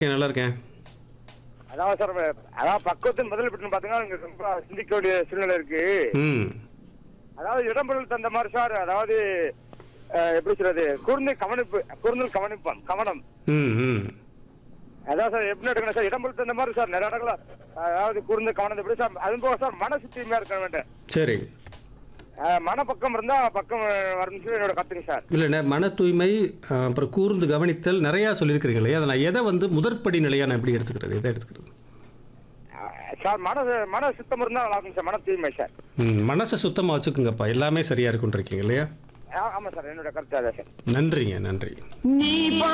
நல்லா இருக்கேன் அதாவது சார் அதாவது பக்குவத்தின் முதல் பற்றி பார்த்தீங்கன்னா இங்க ரொம்ப சிந்திக்க வேண்டிய சூழ்நிலை இருக்கு ம் அதாவது இடம்பொருள் தந்த மாதிரி சார் அதாவது அஹ், எப்படி சொல்றது கூர்ந்து கவனிப்பு கூர்ந்தல் கவனிப்பான் கவனம் ம் ம் அதான் சார் எப்படி எடுக்கணும் சார் இடம்பொருள் தந்த மாதிரி சார் நிறைய இடங்கள அதாவது கூர்ந்து கவனம் எப்படி சார் அது போக சார் மன சுத்தியுமே இருக்க வேண்டும் சரி அஹ், மனப்பக்கம் இருந்தா பக்கம் வரணும் சொல்லி என்னோட கத்துங்க சார் இல்லை நே- மன தூய்மை அஹ், அப்புறம் கூர்ந்து கவனித்தல் நிறையா சொல்லியிருக்கிறீங்க இல்லையா அதை நான் எதை வந்து முதற்படி நிலையா நான் எப்படி எடுத்துக்கிறது எதை எடுத்துக்கிறது அஹ், சார் மன மன சுத்தம் இருந்தா நல்லா இருக்கும் சார் மன தூய்மை சார் ம் மனசை சுத்தமாக வச்சுக்கோங்கப்பா எல்லாமே சரியாக இருக்குன்னு இருக்கீங்க இல்லையா ஆ- ஆமா சார் என்னோட கருத்து அதான் சார் நன்றிங்க நன்றி